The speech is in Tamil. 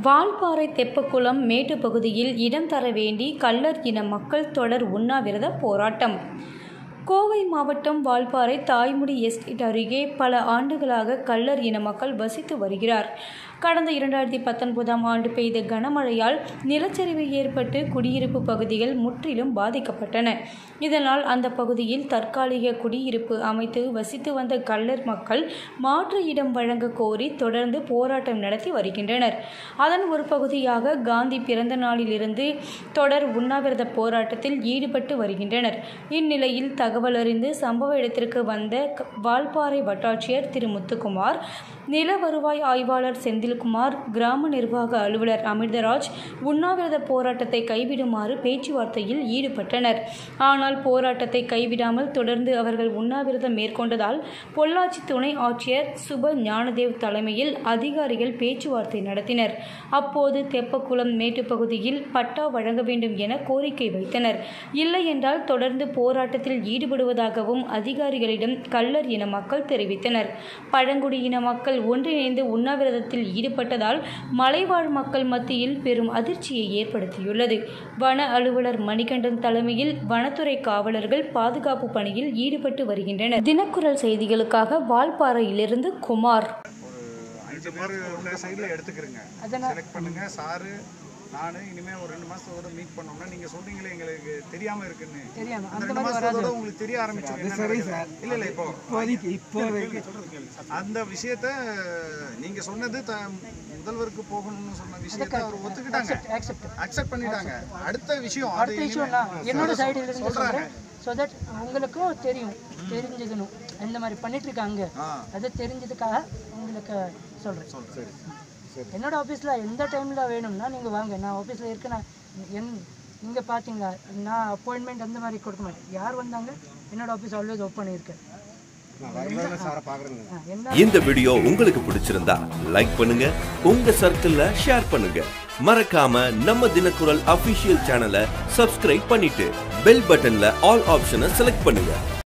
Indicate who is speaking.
Speaker 1: வால்பாறை தெப்பக்குளம் மேட்டு பகுதியில் இடம் தர வேண்டி கள்ளர் இன மக்கள் தொடர் உண்ணாவிரத போராட்டம் கோவை மாவட்டம் வால்பாறை தாய்முடி எஸ்டேட் அருகே பல ஆண்டுகளாக கள்ளர் இன மக்கள் வசித்து வருகிறார் கடந்த இரண்டாயிரத்தி பத்தொன்பதாம் ஆண்டு பெய்த கனமழையால் நிலச்சரிவு ஏற்பட்டு குடியிருப்பு பகுதிகள் முற்றிலும் பாதிக்கப்பட்டன இதனால் அந்த பகுதியில் தற்காலிக குடியிருப்பு அமைத்து வசித்து வந்த கள்ளர் மக்கள் மாற்று இடம் வழங்க கோரி தொடர்ந்து போராட்டம் நடத்தி வருகின்றனர் அதன் ஒரு பகுதியாக காந்தி பிறந்த நாளிலிருந்து தொடர் உண்ணாவிரத போராட்டத்தில் ஈடுபட்டு வருகின்றனர் இந்நிலையில் தகவல் அறிந்து சம்பவ இடத்திற்கு வந்த க- வால்பாறை வட்டாட்சியர் திரு முத்துக்குமார் நில வருவாய் ஆய்வாளர் செந்தில்குமார் கிராம நிர்வாக அலுவலர் அமிர்தராஜ் உண்ணாவிரத போராட்டத்தை கைவிடுமாறு பேச்சுவார்த்தையில் ஈடுபட்டனர் ஆனால் போராட்டத்தை கைவிடாமல் தொடர்ந்து அவர்கள் உண்ணாவிரதம் மேற்கொண்டதால் பொள்ளாச்சி துணை ஆட்சியர் சுப ஞானதேவ் தலைமையில் அதிகாரிகள் பேச்சுவார்த்தை நடத்தினர் அப்போது தெப்பக்குளம் மேட்டு பகுதியில் பட்டா வழங்க வேண்டும் என கோரிக்கை வைத்தனர் இல்லை என்றால் தொடர்ந்து போராட்டத்தில் ஈடுபடுவதாகவும் அதிகாரிகளிடம் கள்ளர் இன மக்கள் தெரிவித்தனர் பழங்குடியின மக்கள் ஒன்றிணைந்து உண்ணாவிரதத்தில் ஈடுபட்டதால் மலைவாழ் மக்கள் மத்தியில் பெரும் அதிர்ச்சியை ஏற்படுத்தியுள்ளது வன அலுவலர் மணிகண்டன் தலைமையில் வனத்துறை காவலர்கள் பாதுகாப்பு பணியில் ஈடுபட்டு வருகின்றனர் தினக்குரல் செய்திகளுக்காக வால்பாறையிலிருந்து குமார்
Speaker 2: ஒரு அஞ்சு பேர் உங்க சைடில் எடுத்துக்கிறங்க செலக்ட் பண்ணுங்க சாரு நானு இனிமே ஒரு ரெண்டு மாசத்தோட மீட் பண்ணோம்னா நீங்க சொல்றீங்களே எங்களுக்கு தெரியாம இருக்குன்னு
Speaker 3: தெரியாம
Speaker 2: அந்த ரெண்டு மாசத்தோட உங்களுக்கு தெரிய ஆரம்பிச்சு சரி சார் இல்ல இல்ல இப்போ
Speaker 3: இப்போதைக்கு இப்போ
Speaker 2: அந்த விஷயத்த நீங்க சொன்னது த- முதல்வருக்கு போகணும்னு சொன்ன விஷயத்த அவர் ஒத்துக்கிட்டாங்க
Speaker 3: accept.
Speaker 2: அக்செப்ட் பண்ணிட்டாங்க அடுத்த விஷயம் அது
Speaker 3: அடுத்த விஷயம் நான் என்னோட சைடுல இருந்து
Speaker 2: சொல்றாங்க
Speaker 3: சொல்றேன் ஸோ தட் உங்களுக்கும் தெரியும் தெரிஞ்சுக்கணும் இந்த மாதிரி பண்ணிட்டு இருக்காங்க
Speaker 2: ஆ.
Speaker 3: அது தெரிஞ்சதுக்காக உங்களுக்கு சொல்றேன்
Speaker 2: சரி
Speaker 3: என்னோட ஆஃபீஸில் எந்த டைமில் வேணும்னா நீங்கள் வாங்க நான் ஆஃபீஸில் இருக்க நான் என் இங்கே பார்த்தீங்களா நான் அப்பாயின்மெண்ட் அந்த மாதிரி கொடுக்க மாட்டேன் யார் வந்தாங்க என்னோட ஆஃபீஸ் ஆல்வேஸ் ஓப்பன் இருக்கு ஆ, என்ன
Speaker 4: இந்த வீடியோ உங்களுக்கு பிடிச்சிருந்தா லைக் பண்ணுங்க உங்க சர்க்கிள்ல ஷேர் பண்ணுங்க மறக்காம நம்ம தினக்குரல் அபிஷியல் சேனலை சப்ஸ்கிரைப் பண்ணிட்டு பெல் பட்டன்ல ஆல் ஆப்ஷனை செலக்ட் பண்ணுங்க